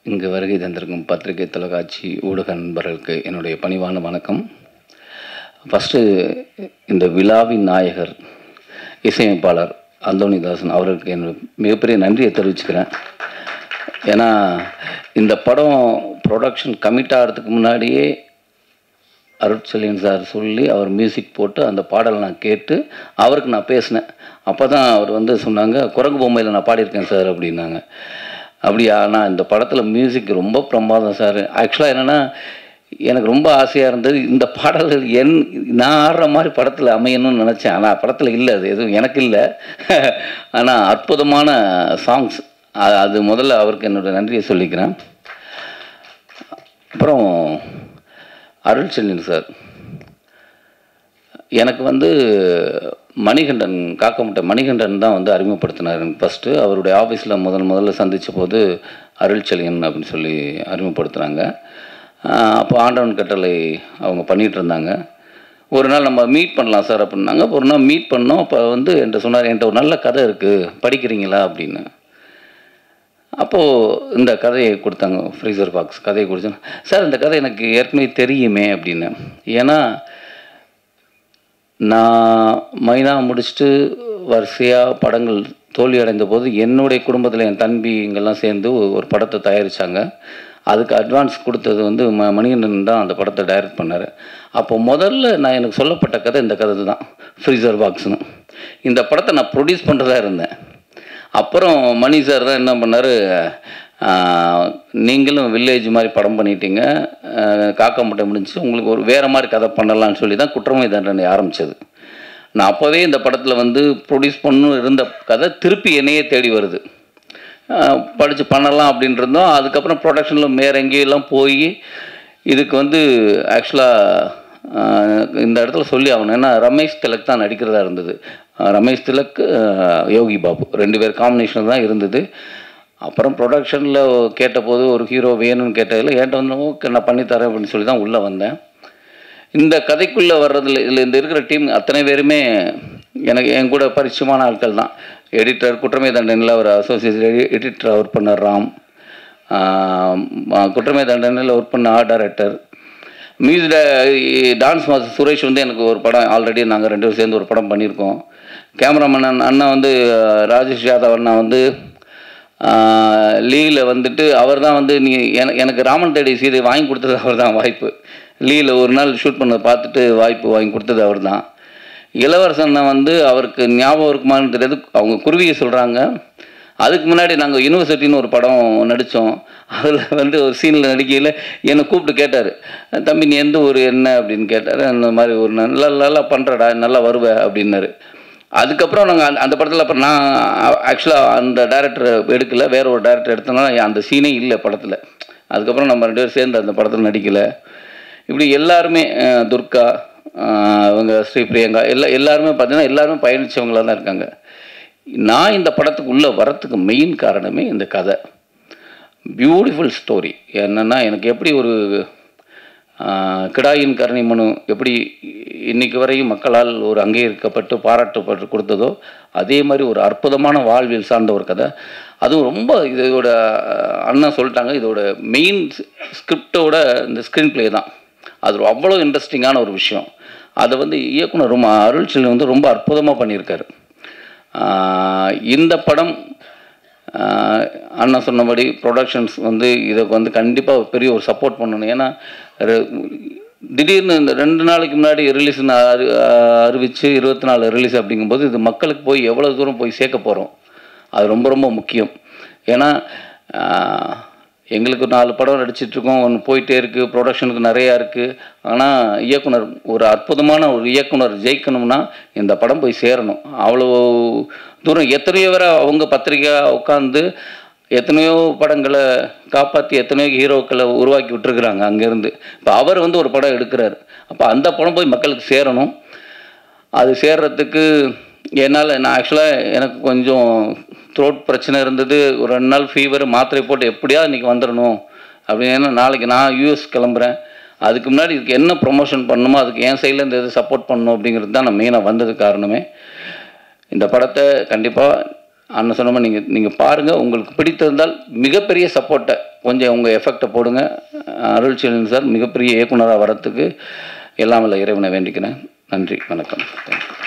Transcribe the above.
இங்கு வருகை தந்திருக்கும் பத்திரிகை தொலைக்காட்சி ஊடக நண்பர்களுக்கு என்னுடைய பணிவான வணக்கம் ஃபஸ்ட்டு இந்த விழாவின் நாயகர் இசையமைப்பாளர் அந்தோணிதாசன் அவர்களுக்கு என்னோட மிகப்பெரிய நன்றியை தெரிவிச்சுக்கிறேன் ஏன்னா இந்த படம் ப்ரொடக்ஷன் கமிட் ஆகிறதுக்கு முன்னாடியே அருட்செலியன் சார் சொல்லி அவர் மியூசிக் போட்டு அந்த பாடலை நான் கேட்டு அவருக்கு நான் பேசினேன் அப்போ தான் அவர் வந்து சொன்னாங்க குரங்கு பொம்மையில் நான் பாடியிருக்கேன் சார் அப்படின்னாங்க அப்படியா நான் இந்த படத்தில் மியூசிக் ரொம்ப பிரமாதம் சார் ஆக்சுவலாக என்னென்னா எனக்கு ரொம்ப ஆசையாக இருந்தது இந்த பாடல்கள் என் நான் ஆடுற மாதிரி படத்தில் அமையணும்னு நினச்சேன் ஆனால் படத்தில் இல்லை அது எதுவும் எனக்கு இல்லை ஆனால் அற்புதமான சாங்ஸ் அது முதல்ல அவருக்கு என்னோட நன்றியை சொல்லிக்கிறேன் அப்புறம் அருள் செல்லின் சார் எனக்கு வந்து மணிகண்டன் காக்கமுட்டை மணிகண்டன் தான் வந்து அறிமுகப்படுத்தினார் எனக்கு ஃபஸ்ட்டு அவருடைய ஆஃபீஸில் முதல் முதல்ல சந்தித்த போது அருள் செல்லியன் அப்படின்னு சொல்லி அறிமுகப்படுத்துனாங்க அப்போ ஆண்டவன் கட்டளை அவங்க பண்ணிகிட்டு இருந்தாங்க ஒரு நாள் நம்ம மீட் பண்ணலாம் சார் அப்படின்னாங்க ஒரு நாள் மீட் பண்ணோம் அப்போ வந்து என்கிட்ட சொன்னார் என்கிட்ட ஒரு நல்ல கதை இருக்குது படிக்கிறீங்களா அப்படின்னு அப்போது இந்த கதையை கொடுத்தாங்க ஃப்ரீசர் பாக்ஸ் கதையை கொடுத்தேன் சார் இந்த கதை எனக்கு ஏற்கனவே தெரியுமே அப்படின்னு ஏன்னா நான் மைனா முடிச்சுட்டு வரிசையாக படங்கள் தோல்வி அடைந்த போது என்னுடைய குடும்பத்தில் என் தம்பி இங்கெல்லாம் சேர்ந்து ஒரு படத்தை தயாரித்தாங்க அதுக்கு அட்வான்ஸ் கொடுத்தது வந்து ம மணிகண்டன் தான் அந்த படத்தை டைரக்ட் பண்ணார் அப்போ முதல்ல நான் எனக்கு சொல்லப்பட்ட கதை இந்த கதை தான் ஃப்ரீசர் பாக்ஸ்னு இந்த படத்தை நான் ப்ரொடியூஸ் பண்ணுறதா இருந்தேன் அப்புறம் மணி சார் தான் என்ன பண்ணார் நீங்களும் வில்லேஜ் மாதிரி படம் பண்ணிட்டீங்க காக்கா முட்டை முடிஞ்சு உங்களுக்கு ஒரு வேறு மாதிரி கதை பண்ணலான்னு சொல்லி தான் குற்றமை தண்டனை ஆரம்பித்தது நான் அப்போவே இந்த படத்தில் வந்து ப்ரொடியூஸ் பண்ணணும் இருந்த கதை திருப்பி என்னையே தேடி வருது படித்து பண்ணலாம் அப்படின்ட்டு இருந்தோம் அதுக்கப்புறம் ப்ரொடக்ஷனில் வேறு எங்கேயெல்லாம் போய் இதுக்கு வந்து ஆக்சுவலாக இந்த இடத்துல சொல்லி ஆகணும் ஏன்னா ரமேஷ் திலக் தான் நடிக்கிறதா இருந்தது ரமேஷ் திலக் யோகி பாபு ரெண்டு பேர் காம்பினேஷன் தான் இருந்தது அப்புறம் ப்ரொடக்ஷனில் கேட்டபோது ஒரு ஹீரோ வேணும்னு கேட்டதில் என்கிட்ட வந்து ஓகே நான் பண்ணித்தரேன் அப்படின்னு சொல்லி தான் உள்ளே வந்தேன் இந்த கதைக்குள்ளே வர்றதில் இதில் இந்த இருக்கிற டீம் அத்தனை பேருமே எனக்கு என் கூட பரிச்சயமான ஆட்கள் தான் எடிட்டர் குற்றமை தண்டனையில் அவர் அசோசியேட் எடிட்டர் ஒர்க் பண்ண ராம் குற்றமை தண்டனையில் ஒர்க் பண்ண art director music dance master Suresh வந்து எனக்கு ஒரு படம் ஆல்ரெடி நாங்கள் ரெண்டு பேரும் சேர்ந்து ஒரு படம் பண்ணியிருக்கோம் கேமராமேன் அண்ணா வந்து ராஜேஷ் யாதவ் அண்ணா வந்து லீவில் வந்துட்டு அவர் தான் வந்து நீ எனக்கு ராமன் தேடி சீதை வாங்கி கொடுத்தது அவர் தான் வாய்ப்பு லீவில் ஒரு நாள் ஷூட் பண்ணதை பார்த்துட்டு வாய்ப்பு வாங்கி கொடுத்தது அவர் தான் இளவரசன் வந்து அவருக்கு ஞாபகம் இருக்குமான்னு தெரியாது அவங்க குருவியை சொல்கிறாங்க அதுக்கு முன்னாடி நாங்கள் யூனிவர்சிட்டின்னு ஒரு படம் நடித்தோம் அதில் வந்து ஒரு சீனில் நடிக்கையில் என்னை கூப்பிட்டு கேட்டார் தம்பி நீ எந்த ஊர் என்ன அப்படின்னு கேட்டார் அந்த மாதிரி ஒரு நல்லா நல்லா பண்ணுறடா நல்லா வருவேன் அப்படின்னாரு அதுக்கப்புறம் நாங்கள் அந்த அந்த படத்தில் அப்புறம் நான் ஆக்சுவலாக அந்த டேரக்டர் எடுக்கலை வேற ஒரு டேரக்டர் எடுத்தனால அந்த சீனே இல்லை படத்தில் அதுக்கப்புறம் நம்ம ரெண்டு பேரும் சேர்ந்து அந்த படத்தில் நடிக்கலை இப்படி எல்லாருமே துர்கா இவங்க ஸ்ரீ பிரியங்கா எல்லா எல்லாருமே பார்த்தீங்கன்னா எல்லாருமே பயணித்தவங்களாக தான் இருக்காங்க நான் இந்த படத்துக்கு உள்ளே வரத்துக்கு மெயின் காரணமே இந்த கதை பியூட்டிஃபுல் ஸ்டோரி என்னென்னா எனக்கு எப்படி ஒரு கிடாயின் கருணை மனு எப்படி இன்னைக்கு வரையும் மக்களால் ஒரு அங்கீகரிக்கப்பட்டு பாராட்டப்பட்டு கொடுத்ததோ அதே மாதிரி ஒரு அற்புதமான வாழ்வியல் சார்ந்த ஒரு கதை அதுவும் ரொம்ப இதோட அண்ணன் சொல்லிட்டாங்க இதோட மெயின் ஸ்கிரிப்டோட இந்த ஸ்க்ரீன் பிளே தான் அது அவ்வளோ இன்ட்ரெஸ்டிங்கான ஒரு விஷயம் அதை வந்து இயக்குனர் ரொம்ப அருள் செல்வி வந்து ரொம்ப அற்புதமாக பண்ணியிருக்காரு இந்த படம் அண்ணன் சொன்னபடி ப்ரொடக்ஷன்ஸ் வந்து இதுக்கு வந்து கண்டிப்பாக பெரிய ஒரு சப்போர்ட் பண்ணணும் ஏன்னா திடீர்னு இந்த ரெண்டு நாளைக்கு முன்னாடி ரிலீஸ் அறி அறிவித்து இருபத்தி நாலு ரிலீஸ் அப்படிங்கும்போது இது மக்களுக்கு போய் எவ்வளோ தூரம் போய் சேர்க்க போகிறோம் அது ரொம்ப ரொம்ப முக்கியம் ஏன்னா எங்களுக்கு நாலு படம் நடிச்சிட்ருக்கோம் ஒன்று போயிட்டே இருக்குது ப்ரொடக்ஷனுக்கு நிறையா இருக்குது ஆனால் இயக்குனர் ஒரு அற்புதமான ஒரு இயக்குனர் ஜெயிக்கணும்னா இந்த படம் போய் சேரணும் அவ்வளோ தூரம் எத்தனையோ பேரை அவங்க பத்திரிக்கை உட்காந்து எத்தனையோ படங்களை காப்பாற்றி எத்தனையோ ஹீரோக்களை உருவாக்கி விட்டுருக்குறாங்க அங்கேருந்து இப்போ அவர் வந்து ஒரு படம் எடுக்கிறார் அப்போ அந்த படம் போய் மக்களுக்கு சேரணும் அது சேர்றதுக்கு என்னால் நான் ஆக்சுவலாக எனக்கு கொஞ்சம் த்ரோட் பிரச்சனை இருந்தது ஒரு ரெண்டு நாள் ஃபீவர் மாத்திரை போட்டு எப்படியாவது இன்றைக்கி வந்துடணும் அப்படின்னு நாளைக்கு நான் யூஎஸ் கிளம்புறேன் அதுக்கு முன்னாடி இதுக்கு என்ன ப்ரொமோஷன் பண்ணணுமோ அதுக்கு என் சைட்லேருந்து எது சப்போர்ட் பண்ணணும் அப்படிங்கிறது தான் நான் மெயினாக வந்தது காரணமே இந்த படத்தை கண்டிப்பாக அண்ணன் சொன்ன மாதிரி நீங்கள் நீங்கள் பாருங்கள் உங்களுக்கு பிடித்திருந்தால் மிகப்பெரிய சப்போர்ட்டை கொஞ்சம் உங்கள் எஃபெக்டை போடுங்க அருள்செல்வன் சார் மிகப்பெரிய இயக்குனராக வரத்துக்கு எல்லாம் வல்ல இறைவனை வேண்டிக்கிறேன் நன்றி வணக்கம் தேங்க்யூ